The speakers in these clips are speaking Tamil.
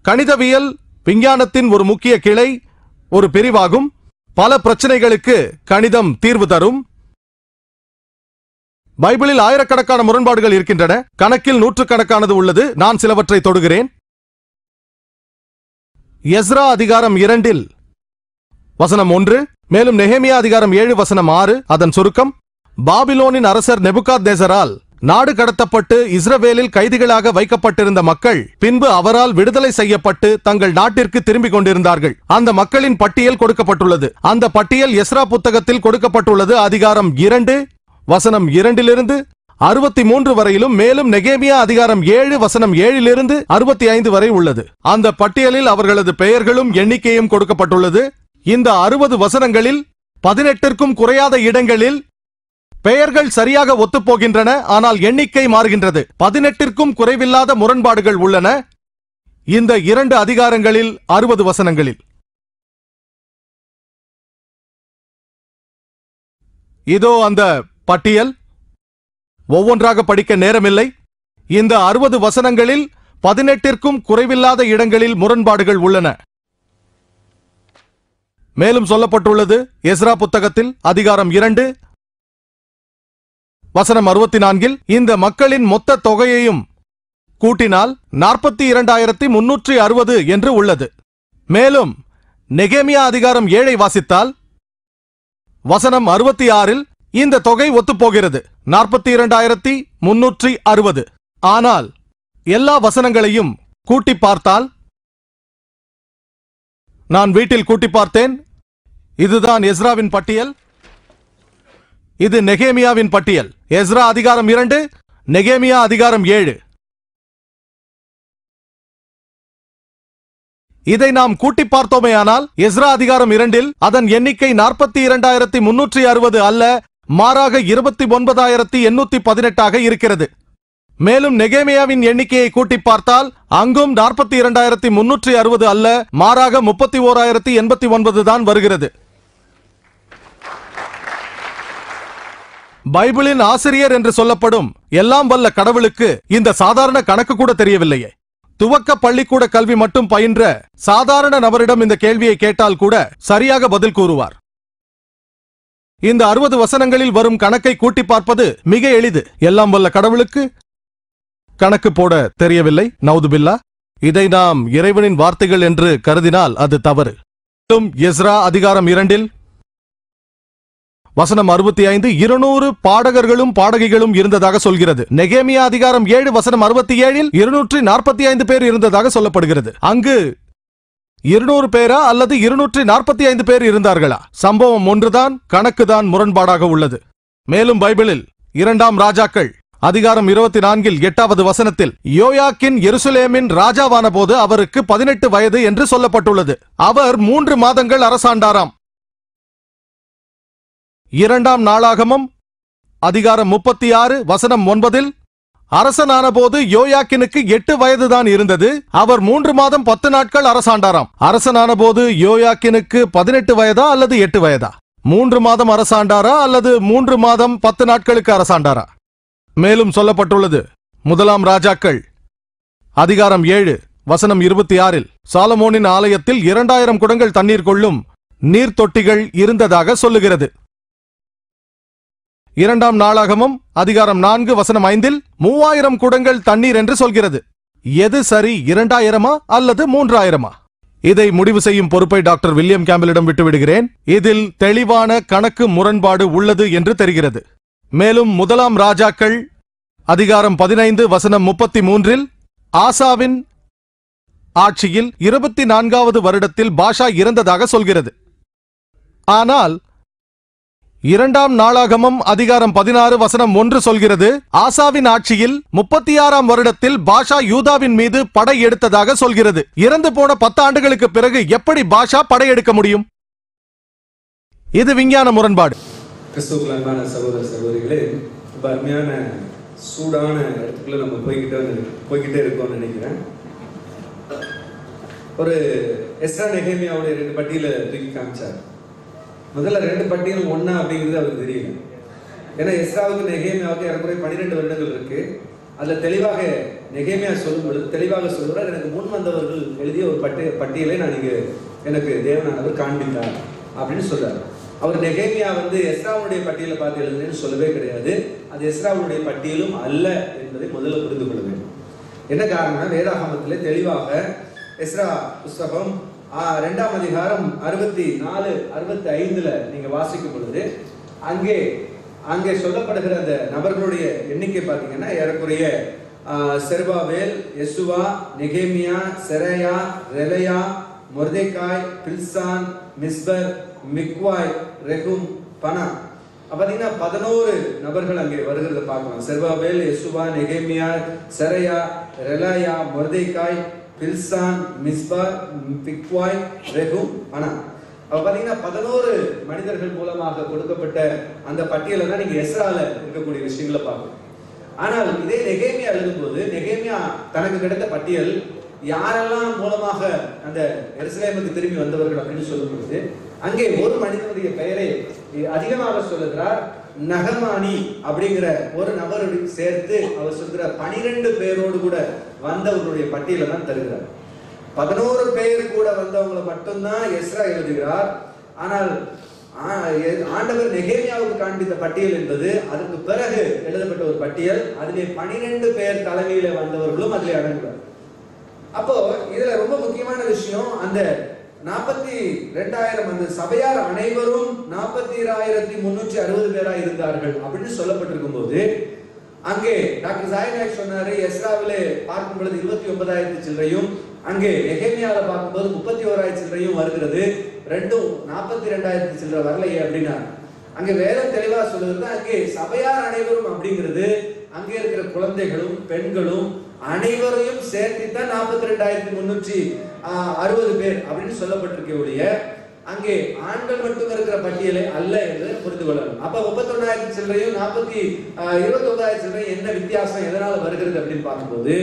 கணிதவியல் விஞ்ஞானத்தின் ஒரு முக்கிய கிளை ஒரு பிரிவாகும் பல பிரச்சனைகளுக்கு கணிதம் தீர்வு தரும் பைபிளில் ஆயிரக்கணக்கான முரண்பாடுகள் இருக்கின்றன கணக்கில் நூற்றுக்கணக்கானது உள்ளது நான் சிலவற்றை தொடுகிறேன் எஸ்ரா அதிகாரம் இரண்டில் வசனம் ஒன்று மேலும் நெஹேமியா அதிகாரம் ஏழு வசனம் ஆறு அதன் சுருக்கம் பாபிலோனின் அரசர் நெபுகாத் நேசரால் நாடு கடத்தப்பட்டு இஸ்ரவேலில் கைதிகளாக வைக்கப்பட்டிருந்த மக்கள் பின்பு அவரால் விடுதலை செய்யப்பட்டு தங்கள் நாட்டிற்கு திரும்பிக் கொண்டிருந்தார்கள் அந்த மக்களின் பட்டியல் கொடுக்கப்பட்டுள்ளது அந்த பட்டியல் எஸ்ரா புத்தகத்தில் கொடுக்கப்பட்டுள்ளது அதிகாரம் இரண்டு வசனம் இரண்டிலிருந்து அறுபத்தி மூன்று வரையிலும் மேலும் நெகேமியா அதிகாரம் ஏழு வசனம் ஏழிலிருந்து அறுபத்தி ஐந்து வரை உள்ளது அந்த பட்டியலில் அவர்களது பெயர்களும் எண்ணிக்கையும் கொடுக்கப்பட்டுள்ளது இந்த அறுபது வசனங்களில் பதினெட்டிற்கும் குறையாத இடங்களில் பெயர்கள் சரியாக ஒத்துப்போகின்றன ஆனால் எண்ணிக்கை மாறுகின்றது பதினெட்டிற்கும் குறைவில்லாத முரண்பாடுகள் உள்ளன இந்த இரண்டு அதிகாரங்களில் அறுபது வசனங்களில் இதோ அந்த பட்டியல் ஒவ்வொன்றாக படிக்க நேரமில்லை இந்த அறுபது வசனங்களில் பதினெட்டிற்கும் குறைவில்லாத இடங்களில் முரண்பாடுகள் உள்ளன மேலும் சொல்லப்பட்டுள்ளது எஸ்ரா புத்தகத்தில் அதிகாரம் இரண்டு வசனம் அறுபத்தி நான்கில் இந்த மக்களின் மொத்த தொகையையும் கூட்டினால் நாற்பத்தி இரண்டாயிரத்தி முன்னூற்றி அறுபது என்று உள்ளது மேலும் நெகேமியா அதிகாரம் ஏழை வாசித்தால் வசனம் அறுபத்தி ஆறில் இந்த தொகை ஒத்துப்போகிறது நாற்பத்தி இரண்டாயிரத்தி முன்னூற்றி அறுபது ஆனால் எல்லா வசனங்களையும் கூட்டி பார்த்தால் நான் வீட்டில் கூட்டி பார்த்தேன் இதுதான் எஸ்ராவின் பட்டியல் இது நெகேமியாவின் பட்டியல் எஸ்ரா அதிகாரம் இரண்டு நெகேமியா அதிகாரம் ஏழு இதை நாம் கூட்டி பார்த்தோமேயானால் எஸ்ரா அதிகாரம் இரண்டில் அதன் எண்ணிக்கை நாற்பத்தி இரண்டாயிரத்தி முன்னூற்றி அறுபது அல்ல மாறாக இருபத்தி ஒன்பதாயிரத்தி எண்ணூத்தி பதினெட்டாக இருக்கிறது மேலும் நெகேமியாவின் எண்ணிக்கையை கூட்டி பார்த்தால் அங்கும் நாற்பத்தி இரண்டாயிரத்தி முன்னூற்றி அறுபது அல்ல மாறாக முப்பத்தி ஓராயிரத்தி எண்பத்தி ஒன்பது தான் வருகிறது பைபிளின் ஆசிரியர் என்று சொல்லப்படும் எல்லாம் வல்ல கடவுளுக்கு இந்த சாதாரண கணக்கு கூட தெரியவில்லையே துவக்க பள்ளிக்கூட கல்வி மட்டும் பயின்ற சாதாரண நபரிடம் இந்த கேள்வியை கேட்டால் கூட சரியாக பதில் கூறுவார் இந்த அறுபது வசனங்களில் வரும் கணக்கை கூட்டி பார்ப்பது மிக எளிது எல்லாம் வல்ல கடவுளுக்கு கணக்கு போட தெரியவில்லை நவுதுபில்லா இதை நாம் இறைவனின் வார்த்தைகள் என்று கருதினால் அது தவறு மேலும் எஸ்ரா அதிகாரம் இரண்டில் வசனம் அறுபத்தி ஐந்து இருநூறு பாடகர்களும் பாடகிகளும் இருந்ததாக சொல்கிறது நெகேமியா அதிகாரம் ஏழு வசனம் அறுபத்தி ஏழில் இருநூற்றி நாற்பத்தி ஐந்து பேர் இருந்ததாக சொல்லப்படுகிறது அங்கு இருநூறு பேரா அல்லது இருநூற்றி நாற்பத்தி ஐந்து பேர் இருந்தார்களா சம்பவம் ஒன்றுதான் கணக்குதான் முரண்பாடாக உள்ளது மேலும் பைபிளில் இரண்டாம் ராஜாக்கள் அதிகாரம் இருபத்தி நான்கில் எட்டாவது வசனத்தில் யோயாக்கின் எருசலேமின் ராஜாவான போது அவருக்கு பதினெட்டு வயது என்று சொல்லப்பட்டுள்ளது அவர் மூன்று மாதங்கள் அரசாண்டாராம் இரண்டாம் நாளாகமம் அதிகாரம் முப்பத்தி ஆறு வசனம் ஒன்பதில் அரசனான போது யோயாக்கினுக்கு எட்டு வயதுதான் இருந்தது அவர் மூன்று மாதம் பத்து நாட்கள் அரசாண்டாராம் அரசனான போது யோயாக்கினுக்கு பதினெட்டு வயதா அல்லது எட்டு வயதா மூன்று மாதம் அரசாண்டாரா அல்லது மூன்று மாதம் பத்து நாட்களுக்கு அரசாண்டாரா மேலும் சொல்லப்பட்டுள்ளது முதலாம் ராஜாக்கள் அதிகாரம் ஏழு வசனம் இருபத்தி ஆறில் சாலமோனின் ஆலயத்தில் இரண்டாயிரம் குடங்கள் தண்ணீர் கொள்ளும் நீர் தொட்டிகள் இருந்ததாக சொல்லுகிறது இரண்டாம் நாளாகமும் அதிகாரம் நான்கு வசனம் ஐந்தில் மூவாயிரம் குடங்கள் தண்ணீர் என்று சொல்கிறது எது சரி இரண்டாயிரமா அல்லது மூன்றாயிரமா இதை முடிவு செய்யும் பொறுப்பை டாக்டர் வில்லியம் கேம்பலிடம் விட்டுவிடுகிறேன் இதில் தெளிவான கணக்கு முரண்பாடு உள்ளது என்று தெரிகிறது மேலும் முதலாம் ராஜாக்கள் அதிகாரம் பதினைந்து வசனம் முப்பத்தி மூன்றில் ஆசாவின் ஆட்சியில் இருபத்தி நான்காவது வருடத்தில் பாஷா இறந்ததாக சொல்கிறது ஆனால் இரண்டாம் நாளாகமம் அதிகாரம் பதினாறு வசனம் ஒன்று சொல்கிறது ஆசாவின் ஆட்சியில் முப்பத்தி ஆறாம் வருடத்தில் பாஷா யூதாவின் மீது படை எடுத்ததாக சொல்கிறது இறந்து போன பத்து ஆண்டுகளுக்கு பிறகு எப்படி பாஷா படையெடுக்க முடியும் இது விஞ்ஞான முரண்பாடு கிறிஸ்துவுக்குள் அன்பான சகோதர சகோதரிகளே ரொம்ப அருமையான சூடான இடத்துக்குள்ள நம்ம போய்கிட்டே வந்து போய்கிட்டே இருக்கோம்னு நினைக்கிறேன் ஒரு எஸ்ரா நெகேமியாவுடைய ரெண்டு பட்டியல தூக்கி காமிச்சார் முதல்ல ரெண்டு பட்டியலும் ஒண்ணா அப்படிங்கிறது அவருக்கு தெரியல ஏன்னா எஸ்ராவுக்கு நெகேமியாவுக்கு ஏறக்குறைய பன்னிரெண்டு வருடங்கள் இருக்கு அதுல தெளிவாக நெகேமியா சொல்லும் பொழுது தெளிவாக சொல்கிறார் எனக்கு முன் வந்தவர்கள் எழுதிய ஒரு பட்டிய பட்டியலை நான் இங்கு எனக்கு தேவனானவர் காண்பித்தார் அப்படின்னு சொல்றார் அவர் நெகேமியா வந்து எஸ்ராவுடைய பட்டியலை பார்த்து எழுதுனேன்னு சொல்லவே கிடையாது அது எஸ்ராவுடைய பட்டியலும் அல்ல என்பதை முதல்ல புரிந்து கொள்ள வேண்டும் என்ன காரணம்னா வேதாகமத்திலே தெளிவாக எஸ்ரா புஸ்தகம் ஆ, ரெண்டாம் அதிகாரம் அறுபத்தி நாலு அறுபத்தி ஐந்துல நீங்க வாசிக்கும் பொழுது அங்கே அங்கே சொல்லப்படுகிற அந்த நபர்களுடைய எண்ணிக்கை பார்த்தீங்கன்னா ஏறக்குறைய ஆ, செருபாவேல் யெசுவா நெகேமியா செரையா ரெலையா மொர்தேக்காய் பில்சான் மிஸ்பர் மிக்வாய் ரெகும் பனா அப்ப பாத்தீங்கன்னா பதினோரு நபர்கள் அங்கே வருகிறத பார்க்கலாம் செர்பாபேல் யெசுவா நெகேமியா Seraiah Reelaiah Mordecai Bilshan Mizpar Bigvai Rehum Baanah அப்ப பாத்தீங்கன்னா பதினோரு மனிதர்கள் மூலமாக கொடுக்கப்பட்ட அந்த பட்டியலை தான் நீங்க எஸ்ரால இருக்கக்கூடிய விஷயங்களை பார்க்கணும் ஆனால் இதே நெகேமியா எழுதும்போது நெகேமியா தனக்கு கிடைத்த பட்டியல் யாரெல்லாம் மூலமாக அந்த எருசலேமுக்கு திரும்பி வந்தவர்கள் அப்படின்னு சொல்லும் பொழுது அங்கே ஒரு மனிதனுடைய பெயரை அதிகமாக சொல்லுகிறார் நகமானி அப்படிங்கிற ஒரு நபரை சேர்த்து அவர் சொல்கிற பனிரெண்டு பேரோடு கூட வந்தவர்களுடைய பட்டியலை தான் தருகிறார் பதினோரு பேர் கூட வந்தவங்களை மட்டும்தான் எஸ்ரா எழுதுகிறார் ஆனால் ஆ- எ- ஆண்டவர் நெகேமியாவுக்கு காண்பித்த பட்டியல் என்பது அதற்கு பிறகு எழுதப்பட்ட ஒரு பட்டியல் அதிலே பனிரெண்டு பேர் தலைமையில வந்தவர்களும் அதிலே அடங்குவார் அப்போ இதுல ரொம்ப முக்கியமான விஷயம் அந்த நாற்பத்தி ரெண்டாயிரம் அந்த சபையார் அனைவரும் நாற்பத்தி ஆயிரத்தி முன்னூற்றி அறுபது பேரா இருந்தார்கள் அப்படின்னு சொல்லப்பட்டிருக்கும் போது அங்கே டாக்டர் சாய்நாயக் சொன்னாரு எஸ்ராவிலே பார்க்கும் பொழுது இருபத்தி ஒன்பதாயிரத்தி சில்லறையும் அங்கே நெகேமியால பார்க்கும்போது முப்பத்தி ஓராயிரத்தி சில்லறையும் வருகிறது ரெண்டும் நாற்பத்தி ரெண்டாயிரத்தி சில்லறை வரலையே அப்படின்னா அங்கே வேதம் தெளிவா சொல்லுகிறது அங்கே சபையார் அனைவரும் அப்படிங்கிறது அங்கே இருக்கிற குழந்தைகளும் பெண்களும் அனைவரையும் சேர்த்து தான் நாற்பத்தி ரெண்டாயிரத்தி முன்னூற்றி அறுபது பேர் அப்படின்னு சொல்லப்பட்டிருக்க ஒழிய அங்கே ஆண்கள் மட்டும் இருக்கிற பட்டியலை அல்ல என்று புரிந்து கொள்ளணும் அப்ப முப்பத்தொன்னாயிரத்தி சில்லறையும் நாற்பத்தி இருபத்தி ஒன்பதாயிரத்தி சில்லறையும் என்ன வித்தியாசம் எதனால வருகிறது அப்படின்னு பார்க்கும்போது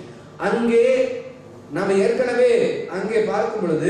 அங்கே நாம ஏற்கனவே அங்கே பார்க்கும் பொழுது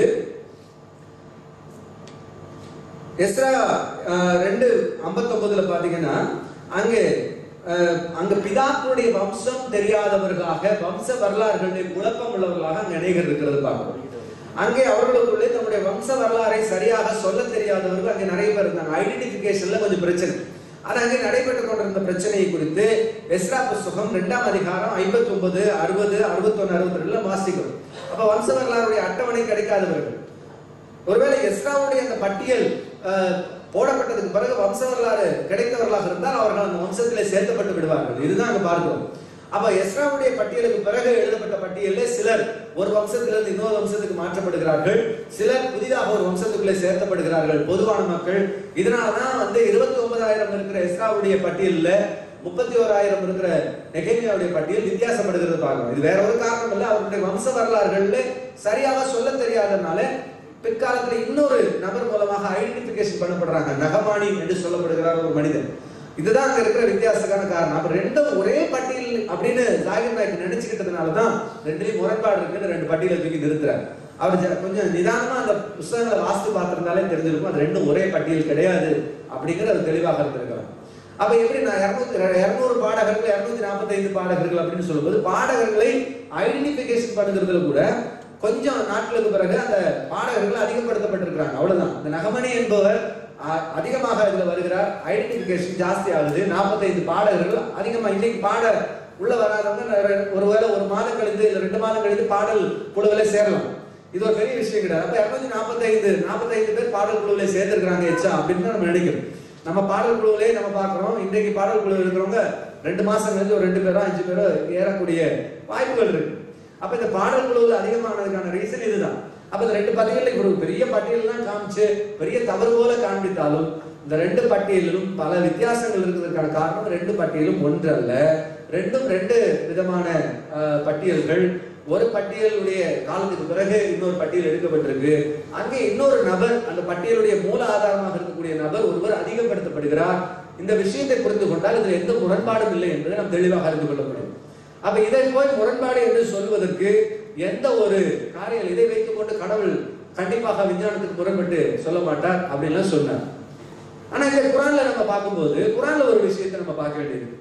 எஸ்ரா அஹ், ரெண்டு ஐம்பத்தொன்பதுல பாத்தீங்கன்னா அங்கே அஹ், அங்க பிதாக்களுடைய வம்சம் தெரியாதவர்களாக வம்ச வரலாறுகளுடைய குழப்பம் உள்ளவர்களாக அங்க அநேகர் இருக்கிறது பார்க்கிறோம் அங்கே அவர்களுக்குள்ளே தம்முடைய வம்ச வரலாறை சரியாக சொல்ல தெரியாதவர்கள் அங்கே நிறைய பேர் இருந்தாங்க ஐடென்டிபிகேஷன்ல கொஞ்சம் பிரச்சனை ஆனா அங்கே நடைபெற்றுக் கொண்டிருந்த பிரச்சனையை குறித்து எஸ்ரா புஸ்தகம் இரண்டாம் அதிகாரம் ஐம்பத்தி ஒன்பது அறுபது அறுபத்தொன்னு அறுபத்தி ரெண்டுல வாசிக்கிறோம் அப்ப வம்ச வரலாறுடைய அட்டவணை கிடைக்காதவர்கள் ஒருவேளை எஸ்ராவுடைய அந்த பட்டியல் அஹ், போடப்பட்டதுக்கு பிறகு வம்ச வரலாறு கிடைத்தவர்களாக இருந்தால் அவர்கள் அந்த வம்சத்திலே சேர்க்கப்பட்டு விடுவார்கள் இதுதான் அங்க பார்க்கிறோம் அப்ப எஸ்ராவுடைய பட்டியலுக்கு பிறகு எழுதப்பட்ட பட்டியலில் சிலர் ஒரு வம்சத்திலிருந்து இன்னொரு வம்சத்துக்கு மாற்றப்படுகிறார்கள் சிலர் புதிதாக ஒரு வம்சத்துக்குள்ளே சேர்க்கப்படுகிறார்கள் பொதுவான மக்கள் இதனாலதான் வந்து இருபத்தி ஒன்பதாயிரம் இருக்கிற எஸ்ராவுடைய பட்டியல்ல முப்பத்தி ஓராயிரம் இருக்கிற நெகேமியாவுடைய பட்டியல் வித்தியாசப்படுகிறது பார்க்கணும் இது வேற ஒரு காரணம் இல்ல அவருடைய வம்ச வரலாறுகள்ல சரியாக சொல்ல தெரியாதனால பிற்காலத்துல இன்னொரு நபர் மூலமாக ஐடென்டிபிகேஷன் பண்ணப்படுறாங்க நகமானி என்று சொல்லப்படுகிறார் ஒரு மனிதன் இதுதான் அங்க இருக்கிற வித்தியாசக்கான காரணம் அப்ப ரெண்டும் ஒரே பட்டியல் அப்படின்னு ஜாகிர் நாயக் நினைச்சுக்கிட்டதுனால தான் ரெண்டுலயும் முரண்பாடு இருக்குன்னு ரெண்டு பட்டியலை தூக்கி நிறுத்துறாரு அவர் ஜ- கொஞ்சம் நிதானமா அந்த புஸ்தகங்களை வாசித்து பார்த்திருந்தாலே தெரிஞ்சிருக்கும் அது ரெண்டும் ஒரே பட்டியல் கிடையாது அப்படிங்கிறது தெளிவாக இருந்திருக்கலாம் அப்ப எப்படி நான் இருநூத்தி இருநூறு பாடகர்கள் இருநூத்தி நாற்பத்தைந்து பாடகர்கள் அப்படின்னு சொல்லும்போது பாடகர்களை ஐடென்டிபிகேஷன் பண்ணுறதுல கூட கொஞ்சம் நாட்களுக்கு பிறகு அந்த பாடகர்கள் அதிகப்படுத்தப்பட்டிருக்கிறாங்க அவ்வளவுதான் இந்த நகமணி என்பவர் அ- அதிகமாக இதுல வருகிறார் ஐடென்டிபிகேஷன் ஜாஸ்தி ஆகுது நாற்பத்தைந்து பாடகர்கள் அதிகமா இன்னைக்கு பாட உள்ள வராதவங்க ந- ஒருவேளை ஒரு மாதம் கழித்து இல்ல ரெண்டு மாதம் கழித்து பாடல் குழுவில சேரலாம் இது ஒரு பெரிய விஷயம் கிடையாது அப்ப இருநூத்தி நாற்பத்தைந்து நாற்பத்தைந்து பேர் பாடல் குழுவில சேர்ந்திருக்கிறாங்க எச்சா அப்படின்னு தான் நம்ம நினைக்கிறோம் நம்ம பாடல் குழுவிலே நம்ம பார்க்கிறோம் இன்றைக்கு பாடல் குழு இருக்கிறவங்க ரெண்டு மாசம் கழிச்சு ஒரு ரெண்டு பேரோ அஞ்சு பேரோ ஏறக்கூடிய வாய்ப்புகள் இருக்கு அப்ப இந்த பாடல் குழுவில் அதிகமானதுக்கான ரீசன் இதுதான் அப்ப இந்த ரெண்டு பட்டியலில் ஒரு பெரிய பட்டியல்லாம் காமிச்சு பெரிய தவறு போல காண்பித்தாலும் இந்த ரெண்டு பட்டியலிலும் பல வித்தியாசங்கள் இருக்கிறதுக்கான காரணம் ரெண்டு பட்டியலும் ஒன்று அல்ல ரெண்டும் ரெண்டு விதமான அஹ், பட்டியல்கள் ஒரு பட்டியலுடைய காலத்துக்கு பிறகு இன்னொரு பட்டியல் எடுக்கப்பட்டிருக்கு அங்கே இன்னொரு நபர் அந்த பட்டியலுடைய மூல ஆதாரமாக இருக்கக்கூடிய நபர் ஒருவர் அதிகப்படுத்தப்படுகிறார் இந்த விஷயத்தை புரிந்து கொண்டால் இதுல எந்த முரண்பாடும் இல்லை என்பதை நாம் தெளிவாக அறிந்து கொள்ள முடியும் அப்ப இதை போய் முரண்பாடு என்று சொல்வதற்கு எந்த ஒரு காரியம் இதை வைத்துக் கொண்டு கடவுள் கண்டிப்பாக விஞ்ஞானத்துக்கு முரண்பட்டு சொல்ல மாட்டார் அப்படின்லாம் சொன்னார் ஆனா இந்த குரான்ல நம்ம பார்க்கும்போது குரான்ல ஒரு விஷயத்தை நம்ம பார்க்க வேண்டியது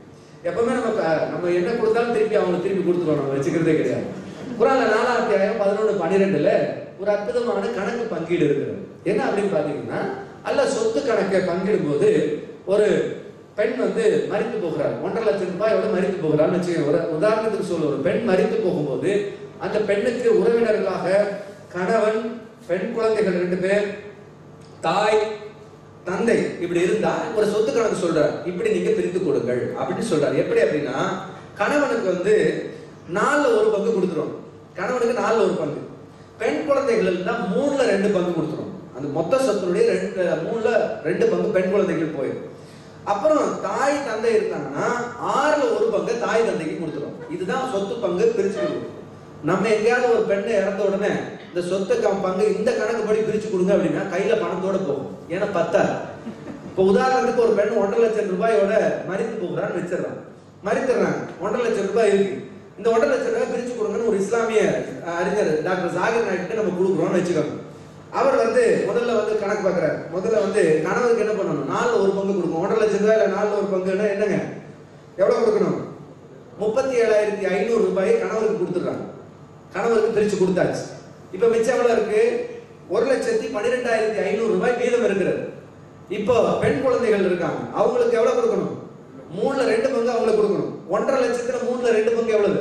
எப்பவுமே நம்ம க- நம்ம என்ன கொடுத்தாலும் திருப்பி அவங்க திருப்பி கொடுத்துருவோம் நம்ம வச்சுக்கிறதே கிடையாது குரான்ல நாலாம் அத்தியாயம் பதினொன்று பன்னிரெண்டுல ஒரு அற்புதமான கணக்கு பங்கீடு இருக்கிறது என்ன அப்படின்னு பாத்தீங்கன்னா அல்ல சொத்து கணக்கை பங்கிடும் போது ஒரு பெண் வந்து மறித்து போகிறார் ஒன்றரை லட்சம் ரூபாயோட மறித்து போகிறான்னு வச்சுக்கோங்க ஒரு உதாரணத்துக்கு சொல்ல ஒரு பெண் மறித்து போகும்போது அந்த பெண்ணுக்கு உறவினர்களாக கணவன் பெண் குழந்தைகள் ரெண்டு பேர் தாய் தந்தை இப்படி இருந்தா ஒரு சொத்து கணக்கு சொல்றார் இப்படி நீங்க பிரித்து கொடுங்கள் அப்படின்னு சொல்றாரு எப்படி அப்படின்னா கணவனுக்கு வந்து நாலுல ஒரு பங்கு கொடுத்துரும் கணவனுக்கு நாலுல ஒரு பங்கு பெண் குழந்தைகள் இருந்தா மூணுல ரெண்டு பங்கு கொடுத்துரும் அந்த மொத்த சொத்துடைய ரெண்டு மூணுல ரெண்டு பங்கு பெண் குழந்தைகள் போயிடும் அப்புறம் தாய் தந்தை இருக்காங்கன்னா ஆறுல ஒரு பங்கு தாய் தந்தைக்கு கொடுத்துரும் இதுதான் சொத்து பங்கு பிரிச்சு கொடுக்கும் நம்ம எங்கேயாவது ஒரு பெண்ணை இறந்த உடனே இந்த சொத்து கம் பங்கு இந்த கணக்குப்படி பிரிச்சு கொடுங்க அப்படின்னா கையில பணத்தோட போகும் ஏன்னா பத்தாது இப்போ உதாரணத்துக்கு ஒரு பெண் ஒன்றரை லட்சம் ரூபாயோட மறித்து போகிறான்னு வச்சிடறாங்க மறித்துறாங்க ஒன்றரை லட்சம் ரூபாய் இருக்கு இந்த ஒன்றரை லட்சம் ரூபாய் பிரிச்சு கொடுங்கன்னு ஒரு இஸ்லாமிய அஹ், அறிஞர் டாக்டர் ஜாகிர் நாய்க்கு நம்ம கொடுக்குறோம்னு வச்சுக்கோங்க அவர் வந்து முதல்ல வந்து கணக்கு பார்க்குறாரு முதல்ல வந்து கணவருக்கு என்ன பண்ணணும் நாலுல ஒரு பங்கு கொடுக்கணும் ஒன்றரை லட்சம் ரூபாய் இல்லை நாலுல ஒரு பங்குன்னா என்னங்க எவ்வளவு கொடுக்கணும் முப்பத்தி ஏழாயிரத்தி ஐநூறு ரூபாய் கணவருக்கு கொடுத்துட்றாங்க கணவருக்கு பிரிச்சு கொடுத்தாச்சு இப்ப மிச்சம் எவ்வளவு இருக்கு ஒரு லட்சத்தி பன்னிரெண்டாயிரத்தி ஐநூறு ரூபாய் மீதம் இருக்கிறது இப்போ பெண் குழந்தைகள் இருக்காங்க அவங்களுக்கு எவ்வளவு கொடுக்கணும் மூணுல ரெண்டு பங்கு அவங்களுக்கு கொடுக்கணும் ஒன்றரை லட்சத்துல மூணுல ரெண்டு பங்கு எவ்வளவு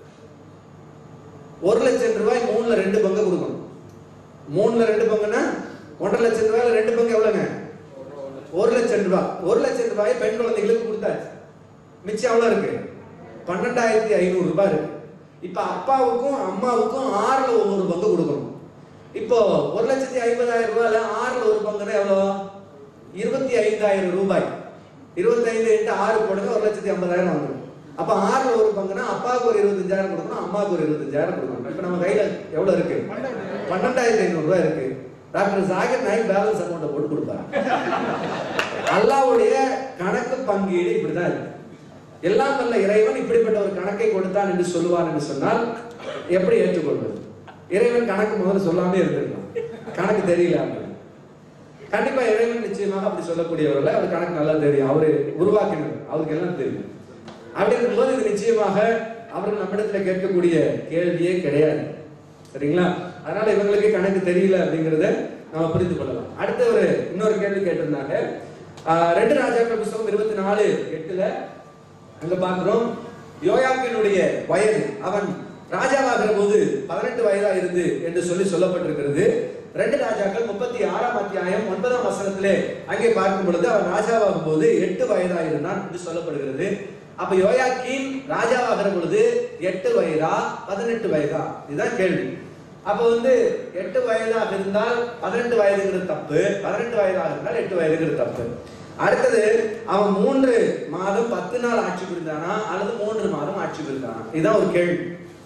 ஒரு லட்சம் ரூபாய் மூணுல ரெண்டு பங்கு கொடுக்கணும் மூணுல ரெண்டு பங்குன்னா ஒன்றரை லட்சம் ரூபாயில ரெண்டு பங்கு எவ்வளவுங்க ஒரு லட்சம் ரூபாய் ஒரு லட்சம் ரூபாய் பெண் குழந்தைகளுக்கு கொடுத்தாச்சு மிச்சம் எவ்வளவு இருக்கு பன்னெண்டாயிரத்தி ஐநூறு ரூபாய் இருக்கு இப்ப அப்பாவுக்கும் அம்மாவுக்கும் ஆறுல ஒவ்வொரு பங்கு கொடுக்கணும் இப்போ ஒரு லட்சத்தி ஐம்பதாயிரம் ரூபாயில ஆறுல ஒரு பங்குன்னா எவ்வளோ இருபத்தி ஐந்தாயிரம் ரூபாய் இருபத்தி ஐந்து இன்ட்டு ஆறு போடுங்க ஒரு லட்சத்தி ஐம்பதாயிரம் வந்துடும் அப்ப ஆறுல ஒரு பங்குனா அப்பாவுக்கு ஒரு இருபத்தஞ்சாயிரம் கொடுக்கணும் அம்மாவுக்கு ஒரு இருபத்தஞ்சாயிரம் கொடுக்கணும் இப்ப நம்ம கையில எவ்வளவு இருக்கு பன்னெண்டாயிரத்தி ஐநூறு ரூபாய் இருக்கு டாக்டர் ஜாகிர் நாயக் பேலன்ஸ் அக்கௌண்ட்டை போட்டு கொடுப்பாரு அல்லாவுடைய கணக்கு பங்கீடு இப்படிதான் இருக்கு எல்லாம் வல்ல இறைவன் இப்படிப்பட்ட ஒரு கணக்கை கொடுத்தான் என்று சொல்லுவான் என்று சொன்னால் எப்படி ஏற்றுக்கொள்வது இறைவன் கணக்கு முதல்ல சொல்லாமே இருந்திருக்கலாம் கணக்கு தெரியல அப்படின்னு. கண்டிப்பா இறைவன் நிச்சயமாக அப்படி சொல்லக்கூடியவர்கள் அவர் கணக்கு நல்லா தெரியும் அவரு உருவாக்கினது அவருக்கு எல்லாம் தெரியும் அப்படி இருக்கும்போது இது நிச்சயமாக அவர் நம்மிடத்துல கேட்கக்கூடிய கேள்வியே கிடையாது சரிங்களா அதனால இவங்களுக்கு கணக்கு தெரியல அப்படிங்கறத நம்ம புரிந்து கொள்ளலாம் அடுத்த ஒரு இன்னொரு கேள்வி கேட்டிருந்தாங்க ஆஹ் ரெண்டு ராஜாக்கள் புஸ்தகம் இருபத்தி நாலு எட்டுல அங்க பார்க்கிறோம் யோயாக்கினுடைய வயது அவன் ராஜாவாகிற போது பதினெட்டு வயதா இருந்து என்று சொல்லி சொல்லப்பட்டிருக்கிறது ரெண்டு ராஜாக்கள் முப்பத்தி ஆறாம் அத்தியாயம் ஒன்பதாம் வசனத்திலே அங்கே பார்க்கும் பொழுது அவன் ராஜாவாகும் போது எட்டு வயதா இருந்தான் என்று சொல்லப்படுகிறது அப்ப யோயாக்கீன் ராஜாவாகிற பொழுது எட்டு வயதா பதினெட்டு வயதா இதுதான் கேள்வி அப்ப வந்து எட்டு வயதாக இருந்தால் பதினெட்டு வயதுங்கிறது தப்பு பதினெட்டு வயதாக இருந்தால் எட்டு வயதுங்கிறது தப்பு அடுத்தது அவன் மூன்று மாதம் பத்து நாள் ஆட்சி புரிந்தானா அல்லது மூன்று மாதம் ஆட்சி புரிந்தானா இதுதான் ஒரு கேள்வி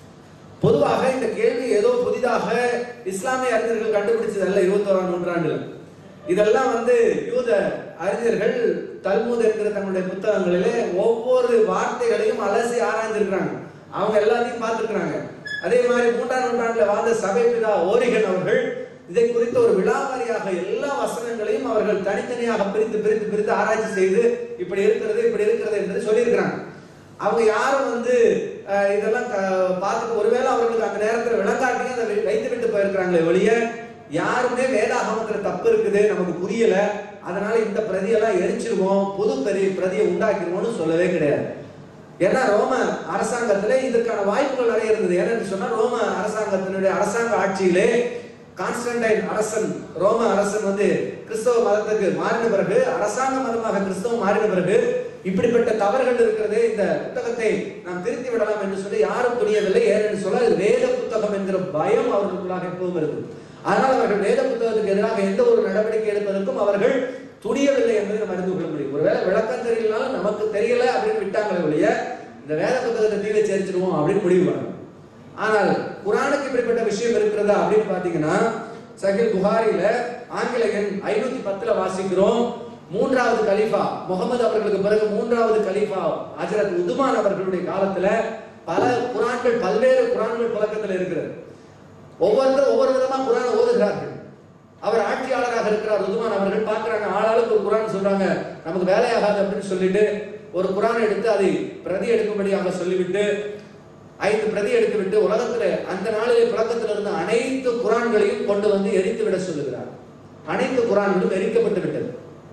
பொதுவாக இந்த கேள்வி ஏதோ புதிதாக இஸ்லாமிய அறிஞர்கள் கண்டுபிடிச்சதல்ல இருபத்தோராம் நூற்றாண்டுல இதெல்லாம் வந்து யூத அறிஞர்கள் தல்முத் என்கிற தங்களுடைய புத்தகங்களிலே ஒவ்வொரு வார்த்தைகளையும் அலசி ஆராய்ந்திருக்கிறாங்க அவங்க எல்லாத்தையும் பார்த்துருக்கிறாங்க அதே மாதிரி மூன்றாம் நூற்றாண்டுல வாழ்ந்த சபை பிதா ஓரிகன் அவர்கள் இதை குறித்த ஒரு விழாவாரியாக எல்லா வசனங்களையும் அவர்கள் தனித்தனியாக பிரித்து பிரித்து பிரித்து ஆராய்ச்சி செய்து இப்படி இருக்கிறது இப்படி இருக்கிறது என்று சொல்லியிருக்கிறாங்க அவங்க யாரும் வந்து அஹ், இதெல்லாம் க- பார்த்து ஒருவேளை அவர்களுக்கு அந்த நேரத்தில் விளங்காட்டியும் அதை வை- வைத்து விட்டு போயிருக்கிறாங்களே ஒழிய யாருமே வேதாகமத்துல தப்பு இருக்குது நமக்கு புரியல அதனால இந்த பிரதியெல்லாம் எரிச்சிருவோம் புது பிரதி பிரதியை உண்டாக்கிடுவோம்னு சொல்லவே கிடையாது ஏன்னா ரோம அரசாங்கத்துல இதற்கான வாய்ப்புகள் நிறைய இருந்தது ஏன்னு சொன்னா ரோம அரசாங்கத்தினுடைய அரசாங்க ஆட்சியிலே கான்ஸ்டன்டைன் அரசன் ரோம அரசன் வந்து கிறிஸ்தவ மதத்துக்கு மாறின பிறகு அரசாங்க மதமாக கிறிஸ்தவம் மாறின பிறகு இப்படிப்பட்ட தவறுகள் இருக்கிறது இந்த புத்தகத்தை நாம் திருத்தி விடலாம் என்று சொல்லி யாரும் துணியவில்லை ஏனென்று சொல்ல இது வேத புத்தகம் என்கிற பயம் அவர்களுக்குள்ளாக எப்பவும் இருக்கு அதனால் அவர்கள் வேத புத்தகத்துக்கு எதிராக எந்த ஒரு நடவடிக்கை எடுப்பதற்கும் அவர்கள் துணியவில்லை என்பதை நம்ம அறிந்து கொள்ள முடியும் ஒருவேளை விளக்கம் தெரியலனாலும் நமக்கு தெரியல அப்படின்னு விட்டாங்களே ஒழிய இந்த வேத புத்தகத்தை தீவிர சேர்ச்சிடுவோம் அப்படின்னு முடிவு பண்ணணும் ஆனால் குரானுக்கு இப்படிப்பட்ட விஷயம் இருக்கிறதா அப்படின்னு பாத்தீங்கன்னா சஹில் புகாரில ஆங்கில எண் ஐநூத்தி பத்துல வாசிக்கிறோம் மூன்றாவது கலீஃபா முகமது அவர்களுக்கு பிறகு மூன்றாவது கலீஃபா ஹஜரத் உதுமான் அவர்களுடைய காலத்துல பல குரான்கள் பல்வேறு குரான்கள் புழக்கத்தில் இருக்கிறது ஒவ்வொருத்தரும் ஒவ்வொரு விதமா குரான் ஓதுகிறார்கள் அவர் ஆட்சியாளராக இருக்கிறார் உதுமான் அவர்கள் பார்க்கறாங்க ஆளாளுக்கு ஒரு குரான் சொல்றாங்க நமக்கு வேலையாகாது அப்படின்னு சொல்லிட்டு ஒரு குரானை எடுத்து அதை பிரதி எடுக்கும்படியாக சொல்லிவிட்டு ஐந்து பிரதி எடுத்துவிட்டு உலகத்துல அந்த நாளிலே புழக்கத்தில் இருந்த அனைத்து குரான்களையும் கொண்டு வந்து எரித்து விட சொல்லுகிறார் அனைத்து குரான்களும் எரிக்கப்பட்டு விட்டது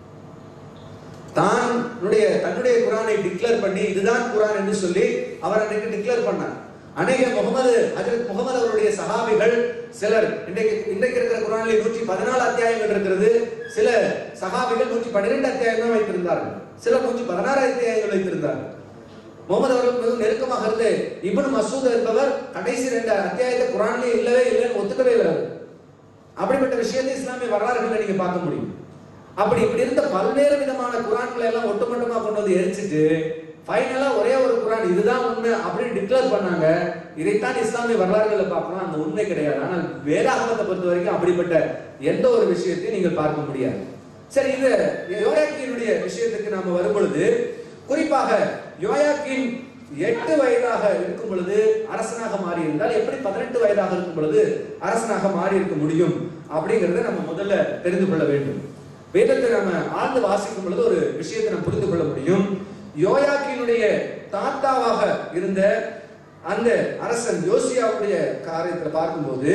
தன்னுடைய தன்னுடைய குரானை டிக்ளேர் பண்ணி இதுதான் குரான் என்று சொல்லி அவர் அன்றைக்கு டிக்ளேர் பண்ணார் அநேக முகமது ஹஜரத் முகமது அவருடைய சஹாபிகள் சிலர் இன்றைக்கு இன்றைக்கு இருக்கிற குரானில் நூற்றி பதினாலு அத்தியாயங்கள் இருக்கிறது சில சஹாபிகள் நூற்றி பன்னிரெண்டு அத்தியாயம் தான் வைத்திருந்தார்கள் சிலர் நூற்றி பதினாறு அத்தியாயங்கள் வைத்திருந்தார்கள் முகமது அவர்கள் மிகவும் நெருக்கமாக இருந்து இப்னு மசூத் என்பவர் கடைசி ரெண்டு அத்தியாயத்தை குரான்லயே இல்லவே இல்லைன்னு ஒத்துக்கவே இல்லை அவர். அப்படிப்பட்ட விஷயத்தை இஸ்லாமிய வரலாறுகளை நீங்க பார்க்க முடியும் அப்படி இப்படி இருந்த பல்வேறு விதமான குரான்களை எல்லாம் ஒட்டுமொத்தமா கொண்டு வந்து எரிச்சிட்டு ஃபைனலா ஒரே ஒரு குரான் இதுதான் உண்மை அப்படின்னு டிக்ளேர் பண்ணாங்க இதைத்தான் இஸ்லாமிய வரலாறுகளை பார்க்கலாம் அந்த உண்மை கிடையாது ஆனால் வேதாகமத்தை பொறுத்த வரைக்கும் அப்படிப்பட்ட எந்த ஒரு விஷயத்தையும் நீங்கள் பார்க்க முடியாது சரி இது யோயாக்கினுடைய விஷயத்துக்கு நாம வரும் பொழுது குறிப்பாக யோயாக்கின் எட்டு வயதாக இருக்கும் பொழுது அரசனாக மாறி இருந்தால் எப்படி பதினெட்டு வயதாக இருக்கும் பொழுது அரசனாக மாறி இருக்க முடியும் அப்படிங்கறத நம்ம முதல்ல தெரிந்து கொள்ள வேண்டும் வேதத்தை நம்ம ஆழ்ந்து வாசிக்கும் பொழுது ஒரு விஷயத்தை நம்ம புரிந்து கொள்ள முடியும் யோயாக்கினுடைய தாத்தாவாக இருந்த அந்த அரசன் யோசியாவுடைய காரியத்தை பார்க்கும்போது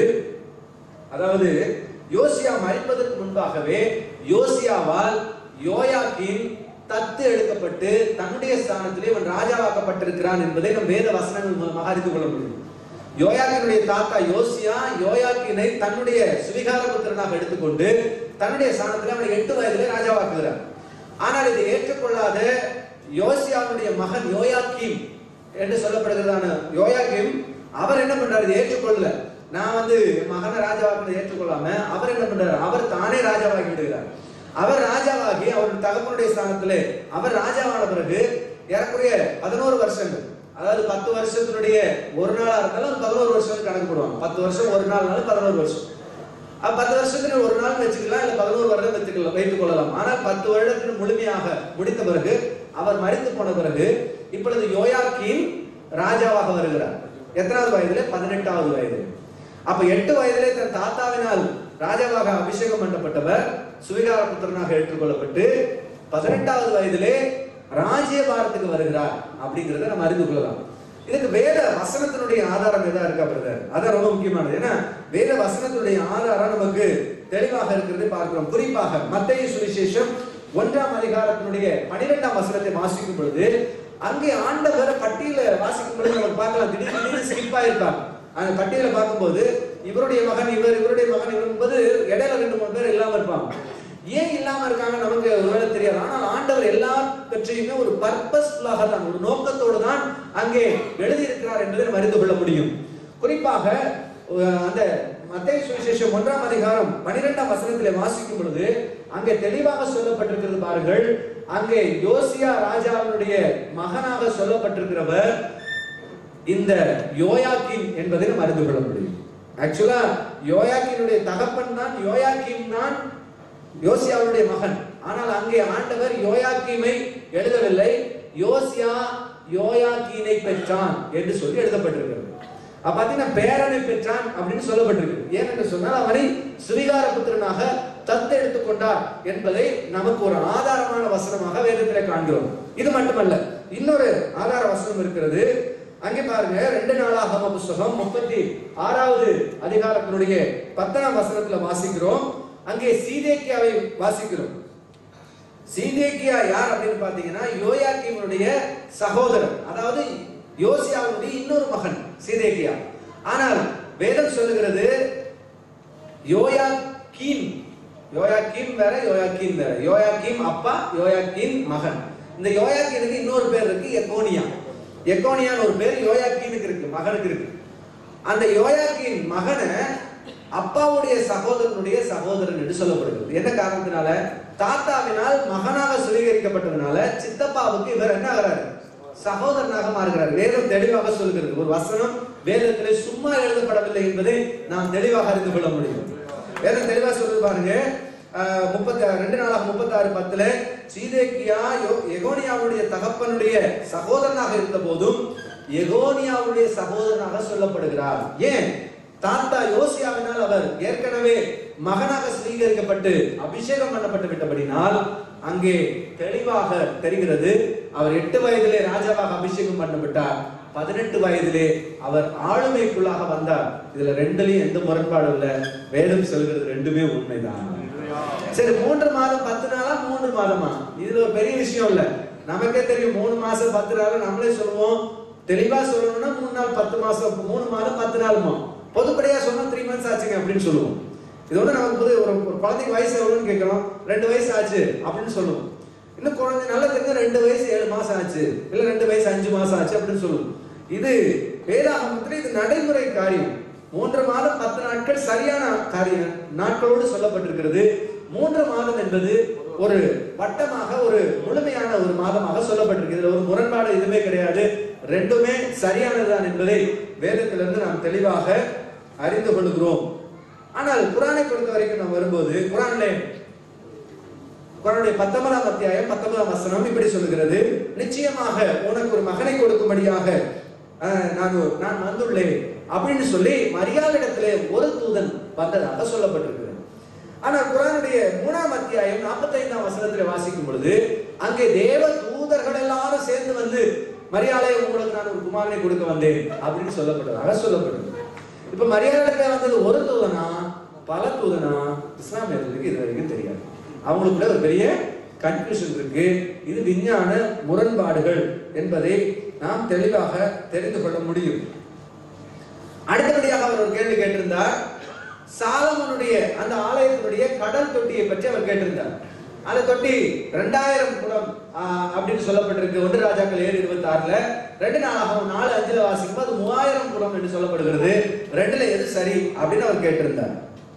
அதாவது யோசியா மறிப்பதற்கு முன்பாகவே யோசியாவால் யோயாக்கின் தத்து எடுக்கப்பட்டு தன்னுடைய ஸ்தானத்திலே இவன் ராஜாவாக்கப்பட்டிருக்கிறான் என்பதை நம் வேத வசனங்கள் மூலமாக அறிந்து கொள்ள முடியும் யோயாக்கினுடைய தாத்தா யோசியா யோயாக்கினை தன்னுடைய சுவிகார புத்திரனாக எடுத்துக்கொண்டு தன்னுடைய ஸ்தானத்திலே அவனை எட்டு வயதிலே ராஜாவாக்குகிறார் ஆனால் இதை ஏற்றுக்கொள்ளாத யோசியாவுடைய மகன் யோயாக்கிம் என்று சொல்லப்படுகிறதான யோயாக்கிம் அவர் என்ன பண்றாரு இதை ஏற்றுக்கொள்ளல நான் வந்து என் மகனை ராஜாவாக்குறதை ஏற்றுக்கொள்ளாம அவர் என்ன பண்றாரு அவர் தானே ராஜாவாகி விடுகிறார் அவர் ராஜாவாகி அவருடைய தகப்பனுடைய ஸ்தானத்திலே அவர் ராஜாவான பிறகு ஏறக்குறைய பதினோரு வருஷங்கள் அதாவது பத்து வருஷத்தினுடைய ஒரு நாளா இருந்தாலும் அது பதினோரு வருஷம் கணக்கு போடுவாங்க பத்து வருஷம் ஒரு நாள்னாலும் பதினோரு வருஷம் அப்ப பத்து வருஷத்துக்கு ஒரு நாள் வச்சுக்கலாம் இல்ல பதினோரு வருடம் வச்சுக்கலாம் வைத்துக் கொள்ளலாம் ஆனால் பத்து வருடத்திற்கு முழுமையாக முடித்த பிறகு அவர் மறித்து போன பிறகு இப்பொழுது யோயாக்கின் ராஜாவாக வருகிறார் எத்தனாவது வயதிலே பதினெட்டாவது வயது அப்ப எட்டு வயதிலே தன் தாத்தாவினால் ராஜாவாக அபிஷேகம் பண்ணப்பட்டவர் சுவிகார புத்திரனாக ஏற்றுக்கொள்ளப்பட்டு பதினெட்டாவது வயதிலே ராஜ்யபாரத்துக்கு வருகிறார் அப்படிங்கறத நம்ம அறிந்து கொள்ளலாம் இதுக்கு வேத வசனத்தினுடைய ஆதாரம் எதா இருக்கா பிரதர் அதான் ரொம்ப முக்கியமானது ஏன்னா வேத வசனத்தினுடைய ஆதாரம் நமக்கு தெளிவாக இருக்கிறதை பார்க்கிறோம் குறிப்பாக மத்திய சுவிசேஷம் ஒன்றாம் அதிகாரத்தினுடைய பனிரெண்டாம் வசனத்தை வாசிக்கும் பொழுது அங்கே ஆண்டவர் பட்டியல வாசிக்கும் பொழுது நம்ம பார்க்கலாம் திடீர்னு திடீர்னு ஸ்கிப் ஆயிருப்பாங்க அந்த பட்டியலை பார்க்கும்போது இவருடைய மகன் இவர் இவருடைய மகன் இவர் என்பது இடையில ரெண்டு மூணு பேர் இல்லாம இருப்பாங்க ஏன் இல்லாம இருக்காங்க நமக்கு ஒருவேளை தெரியாது ஆனால் ஆண்டவர் எல்லாவற்றையுமே ஒரு பர்பஸ்ஃபுல்லாக தான் ஒரு நோக்கத்தோடு தான் அங்கே எழுதியிருக்கிறார் என்பதை நம்ம அறிந்து கொள்ள முடியும் குறிப்பாக அஹ், அந்த மத்திய சுவிசேஷம் ஒன்றாம் அதிகாரம் பனிரெண்டாம் வசனத்திலே வாசிக்கும் பொழுது அங்கே தெளிவாக சொல்லப்பட்டிருக்கிறது பாருங்கள் அங்கே யோசியா ராஜாவினுடைய மகனாக சொல்லப்பட்டிருக்கிறவர் இந்த யோயாக்கின் என்பதை நம்ம அறிந்து கொள்ள முடியும் ஆக்சுவலா யோயாக்கினுடைய தகப்பன் தான் யோயாக்கின் தான் யோசியாவுடைய மகன் ஆனால் அங்கே ஆண்டவர் யோயாக்கீமை எழுதவில்லை யோசியா யோயாக்கீனை பெற்றான் என்று சொல்லி எழுதப்பட்டிருக்கிறது அப்ப பாத்தீங்கன்னா பேரனை பெற்றான் அப்படின்னு சொல்லப்பட்டிருக்கு ஏனென்று சொன்னால் அவனை சுவிகார புத்திரனாக தத்தெடுத்துக் கொண்டார் என்பதை நமக்கு ஒரு ஆதாரமான வசனமாக வேதத்திலே காண்கிறோம் இது மட்டுமல்ல இன்னொரு ஆதார வசனம் இருக்கிறது அங்கே பாருங்க ரெண்டு நாளாகம புஸ்தகம் முப்பத்தி ஆறாவது அதிகாரத்தினுடைய பத்தாம் வசனத்துல வாசிக்கிறோம் அங்கே சீதேக்கியாவை வாசிக்கிறோம் சீதேக்கியா யார் அப்படின்னு பாத்தீங்கன்னா யோயாக்கிமுடைய சகோதரன் அதாவது யோசியாவுடைய இன்னொரு மகன் சீதேக்கியா ஆனால் வேதம் சொல்லுகிறது யோயாக்கீம் யோயாக்கீம் வேற யோயாக்கீம் வேற யோயாக்கீம் அப்பா யோயாக்கீம் மகன் இந்த யோயாக்கீனுக்கு இன்னொரு பேர் இருக்கு எக்கோனியா எக்கோனியான்னு ஒரு பேர் யோயாக்கீனுக்கு இருக்கு மகனுக்கு இருக்கு அந்த யோயாக்கின் மகனை அப்பாவுடைய சகோதரனுடைய சகோதரன் என்று சொல்லப்படுகிறது என்ன காரணத்தினால தாத்தாவினால் மகனாக சுவீகரிக்கப்பட்டதுனால சித்தப்பாவுக்கு இவர் என்ன ஆகிறாரு சகோதரனாக மாறுகிறார் வேதம் தெளிவாக சொல்கிறது ஒரு வசனம் வேதத்திலே சும்மா எழுதப்படவில்லை என்பதை நாம் தெளிவாக அறிந்து கொள்ள முடியும் வேதம் தெளிவா சொல்லுது பாருங்க அஹ், முப்பத்தி ஆறு ரெண்டு நாளாக முப்பத்தி ஆறு பத்துல சீதேக்கியா யோ- எகோனியாவுடைய தகப்பனுடைய சகோதரனாக இருந்த போதும் எகோனியாவுடைய சகோதரனாக சொல்லப்படுகிறார் ஏன் தாத்தா யோசியாவினால் அவர் ஏற்கனவே மகனாக சுவீகரிக்கப்பட்டு அபிஷேகம் பண்ணப்பட்டு விட்டபடினால் அங்கே தெளிவாக தெரிகிறது அவர் எட்டு வயதிலே ராஜாவாக அபிஷேகம் பண்ணப்பட்டார் பதினெட்டு வயதிலே அவர் ஆளுமைக்குள்ளாக வந்தார் இதுல ரெண்டுலயும் எந்த முரண்பாடும் இல்ல வேதம் சொல்கிறது ரெண்டுமே உண்மைதான் சரி மூன்று மாதம் பத்து நாளா மூன்று மாதமா இதுல ஒரு பெரிய விஷயம் இல்ல நமக்கே தெரியும் மூணு மாசம் பத்து நாள் நம்மளே சொல்லுவோம் தெளிவா சொல்லணும்னா மூணு நாள் பத்து மாசம் மூணு மாதம் பத்து நாளுமா பொதுப்படையா சொன்னா த்ரீ மந்த்ஸ் ஆச்சுங்க அப்படின்னு சொல்லுவோம் இது ஒண்ணு நமக்கு புது ஒரு ஒரு குழந்தைக்கு வயசு எவ்வளவுன்னு கேட்கிறோம் ரெண்டு வயசு ஆச்சு அப்படின்னு சொல்லுவோம் இன்னும் குழந்தை நல்லா தெரிஞ்ச ரெண்டு வயசு ஏழு மாசம் ஆச்சு இல்ல ரெண்டு வயசு அஞ்சு மாசம் ஆச்சு அப்படின்னு சொல்லுவோம் இது வேதாகமத்துல இது நடைமுறை காரியம் மூன்று மாதம் பத்து நாட்கள் சரியான காரியம் நாட்களோடு சொல்லப்பட்டிருக்கிறது மூன்று மாதம் என்பது ஒரு வட்டமாக ஒரு முழுமையான ஒரு மாதமாக சொல்லப்பட்டிருக்கு இதுல ஒரு முரண்பாடு எதுவுமே கிடையாது ரெண்டுமே சரியானதுதான் என்பதை வேதத்திலிருந்து நாம் தெளிவாக அறிந்து கொள்கிறோம் ஆனால் குரானை பொறுத்த வரைக்கும் நாம் வரும்போது குரானிலே குரானுடைய பத்தொன்பதாம் அத்தியாயம் பத்தொன்பதாம் வசனம் இப்படி சொல்லுகிறது நிச்சயமாக உனக்கு ஒரு மகனை கொடுக்கும்படியாக அஹ், நான் ஒரு- நான் வந்துள்ளேன் அப்படின்னு சொல்லி மரியாதையிடத்திலே ஒரு தூதன் வந்ததாக சொல்லப்பட்டிருக்கிறது ஆனால் குரானுடைய மூணாம் அத்தியாயம் நாற்பத்தைந்தாம் வசனத்திலே வாசிக்கும் பொழுது அங்கே தேவ தூதர்கள் எல்லாரும் சேர்ந்து வந்து மரியாதை உங்களுக்கு நான் ஒரு குமாரனை கொடுக்க வந்தேன் அப்படின்னு சொல்லப்பட்டதாக சொல்லப்பட்டது இப்ப மரியாதையிடத்துல வந்தது ஒரு தூதனா பல தூதனா இஸ்லாமியர்களுக்கு இது வரைக்கும் தெரியாது அவங்களுக்குள்ள ஒரு பெரிய கன்ஃபியூஷன் இருக்கு இது விஞ்ஞான முரண்பாடுகள் என்பதை நாம் தெளிவாக தெரிந்து கொள்ள முடியும் அடுத்தபடியாக அவர் ஒரு கேள்வி கேட்டிருந்தார் சாலமனுடைய அந்த ஆலயத்தினுடைய கடல் தொட்டியை பற்றி அவர் கேட்டிருந்தார் அந்த தொட்டி ரெண்டாயிரம் குடம் ஆஹ், அப்படின்னு சொல்லப்பட்டிருக்கு ஒன்று ராஜாக்கள் ஏழு இருபத்தி ஆறுல ரெண்டு நாளாகவும் நாலு அஞ்சுல வாசிக்கும் அது மூவாயிரம் குடம் என்று சொல்லப்படுகிறது ரெண்டுல எது சரி அப்படின்னு அவர் கேட்டிருந்தார்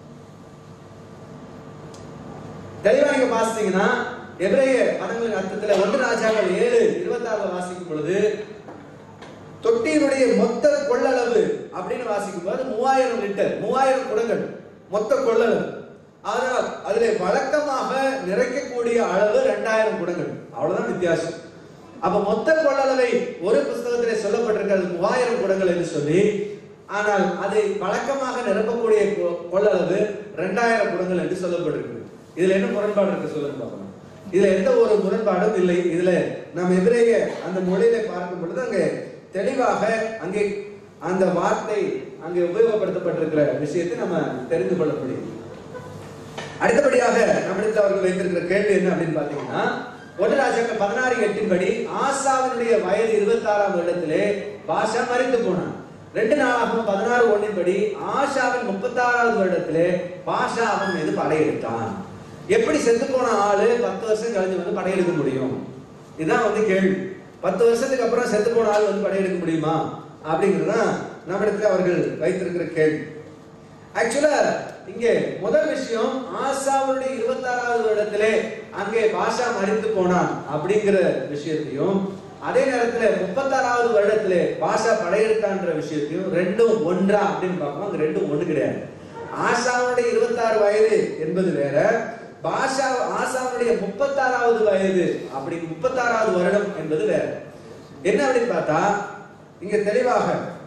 தெளிவா நீங்க பாத்தீங்கன்னா எபிரேய பதங்களின் அர்த்தத்துல ஒன்று ராஜாக்கள் ஏழு இருபத்தி ஆறுல வாசிக்கும் பொழுது தொட்டியினுடைய மொத்த கொள்ளளவு அப்படின்னு வாசிக்கும் போது மூவாயிரம் லிட்டர் மூவாயிரம் குடங்கள் மொத்த கொள்ளளவு ஆனால் அதிலே வழக்கமாக நிறைக்கக்கூடிய அளவு ரெண்டாயிரம் குடங்கள் அவ்வளவுதான் வித்தியாசம் அப்ப மொத்த கொள்ளளவை ஒரு புஸ்தகத்திலே சொல்லப்பட்டிருக்கிறது மூவாயிரம் குடங்கள் என்று சொல்லி ஆனால் அதை வழக்கமாக நிரப்பக்கூடிய கொ- கொள்ளளவு ரெண்டாயிரம் குடங்கள் என்று சொல்லப்பட்டிருக்கு இதுல என்ன முரண்பாடு இருக்கு சொல்லுங்க பார்க்கலாம் இதுல எந்த ஒரு முரண்பாடும் இல்லை இதுல நாம் எதிரேய அந்த மொழியில பார்க்கும் பொழுது அங்கே தெளிவாக அங்கே அந்த வார்த்தை அங்கே உபயோகப்படுத்தப்பட்டிருக்கிற விஷயத்தை நம்ம தெரிந்து கொள்ள முடியும் அடுத்தபடியாக நம்மிடத்தில் அவர்கள் வைத்திருக்கிற கேள்வி என்ன அப்படின்னு பாத்தீங்கன்னா ஒன்று ராஜாக்கள் பதினாறு எட்டின் படி ஆசாவினுடைய வயது இருபத்தி ஆறாம் வருடத்திலே பாஷா மறித்து போனான் ரெண்டு நாளாகவும் பதினாறு ஒன்றின் படி ஆஷாவின் முப்பத்தாறாவது வருடத்திலே பாஷா அவன் மீது படையெடுத்தான் எப்படி செத்து போன ஆளு பத்து வருஷம் கழிஞ்சு வந்து படையெடுக்க முடியும் இதுதான் வந்து கேள்வி பத்து வருஷத்துக்கு அப்புறம் செத்து போன ஆள் வந்து படையெடுக்க முடியுமா அப்படிங்கிறதுதான் நம்மிடத்தில் அவர்கள் வைத்திருக்கிற கேள்வி ஆக்சுவலா இங்க முதல் விஷயம் ஆசாவுடைய இருபத்தாறாவது வருடத்திலே அங்கே பாஷா மறித்து போனான் அப்படிங்கிற விஷயத்தையும் அதே நேரத்துல முப்பத்தாறாவது வருடத்திலே பாஷா படையெடுத்தான்ற விஷயத்தையும் ரெண்டும் ஒன்றா அப்படின்னு பார்ப்போம் அது ரெண்டும் ஒண்ணு கிடையாது ஆசாவுடைய இருபத்தாறு வயது என்பது வேற பாஷா ஆசாவுடைய முப்பத்தாறாவது வயது அப்படி முப்பத்தாறாவது வருடம் என்பது வேற என்ன அப்படின்னு பார்த்தா இங்க தெளிவாக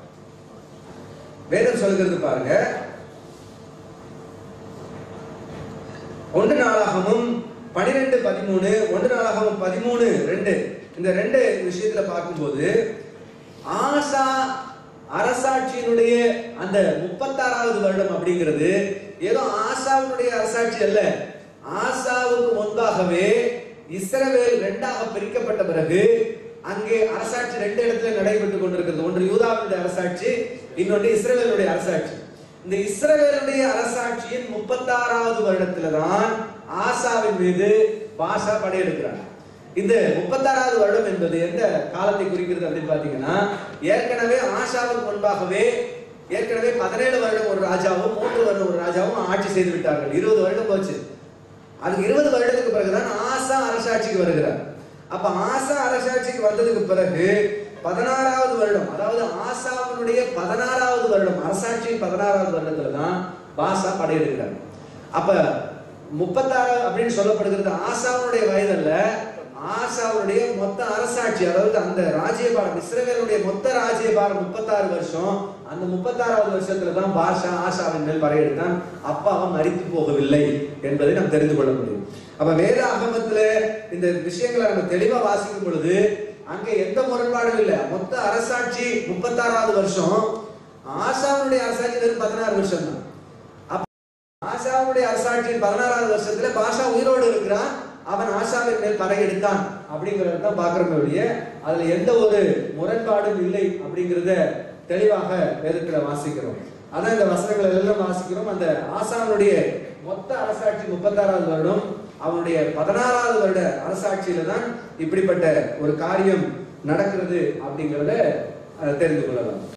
வேதம் சொல்கிறது பாருங்க ஒன்று நாளாகவும் பனிரெண்டு பதிமூணு ஒன்று நாளாகவும் பதிமூணு ரெண்டு இந்த ரெண்டு விஷயத்துல பார்க்கும்போது ஆசா அரசாட்சியினுடைய அந்த முப்பத்தாறாவது வருடம் அப்படிங்கிறது ஏதோ ஆசாவுடைய அரசாட்சி அல்ல ஆசாவுக்கு முன்பாகவே இஸ்ரவேல் ரெண்டாக பிரிக்கப்பட்ட பிறகு அங்கே அரசாட்சி ரெண்டு இடத்துல நடைபெற்றுக் கொண்டிருக்கிறது ஒன்று யூதாவினுடைய அரசாட்சி இன்னொன்று இஸ்ரவேலுடைய அரசாட்சி இந்த இஸ்ரவேலுடைய அரசாட்சியின் முப்பத்தாறாவது வருடத்துல தான் ஆசாவின் மீது பாஷா படையெடுக்கிறார் இந்த முப்பத்தாறாவது வருடம் என்பது எந்த காலத்தை குறிக்கிறது அப்படின்னு பாத்தீங்கன்னா ஏற்கனவே ஆஷாவுக்கு முன்பாகவே ஏற்கனவே பதினேழு வருடம் ஒரு ராஜாவும் மூன்று வருடம் ஒரு ராஜாவும் ஆட்சி செய்து விட்டார்கள் இருபது வருடம் போச்சு அதுக்கு இருபது வருடத்துக்கு பிறகுதான் ஆசா அரசாட்சிக்கு வருகிறார் அப்ப ஆசா அரசாட்சிக்கு வந்ததுக்கு பிறகு பதினாறாவது வருடம் அதாவது ஆசாவினுடைய பதினாறாவது வருடம் அரசாட்சியின் பதினாறாவது வருடத்துல தான் பாசா படையெடுக்கிறார் அப்ப முப்பத்தாறு அப்படின்னு சொல்லப்படுகிறது ஆசாவுடைய வயதல்ல ஆசாவுடைய மொத்த அரசாட்சி அதாவது அந்த ராஜ்யபாரம் இஸ்ரவேலுடைய மொத்த ராஜ்யபாரம் முப்பத்தாறு வருஷம் அந்த முப்பத்தாறாவது வருஷத்துல தான் பாஷா ஆஷாவின் மேல் படையெடுத்தான் அப்ப அவன் மறித்து போகவில்லை என்பதை நாம் தெரிந்து கொள்ள முடியும் அப்ப வேத ஆகமத்துல இந்த விஷயங்களை நம்ம தெளிவா வாசிக்கும் பொழுது அங்க எந்த முரண்பாடும் இல்ல மொத்த அரசாட்சி முப்பத்தாறாவது வருஷம் ஆசாவுடைய அரசாட்சி வெறும் பதினாறு வருஷம் தான் ஆசாவுடைய அரசாட்சியின் பதினாறாவது வருஷத்துல பாஷா உயிரோடு இருக்கிறான் அவன் ஆசாவின் மேல் படையெடுத்தான் அப்படிங்கறத தான் பாக்குறோமே ஒழிய அதுல எந்த ஒரு முரண்பாடும் இல்லை அப்படிங்கறத தெளிவாக வேதத்துல வாசிக்கிறோம் அதான் இந்த வசனங்கள் எல்லாம் வாசிக்கிறோம் அந்த ஆசானுடைய மொத்த அரசாட்சி முப்பத்தாறாவது வருடம் அவனுடைய பதினாறாவது வருட அரசாட்சியில தான் இப்படிப்பட்ட ஒரு காரியம் நடக்கிறது அப்படிங்கறத அஹ், தெரிந்து கொள்ளலாம்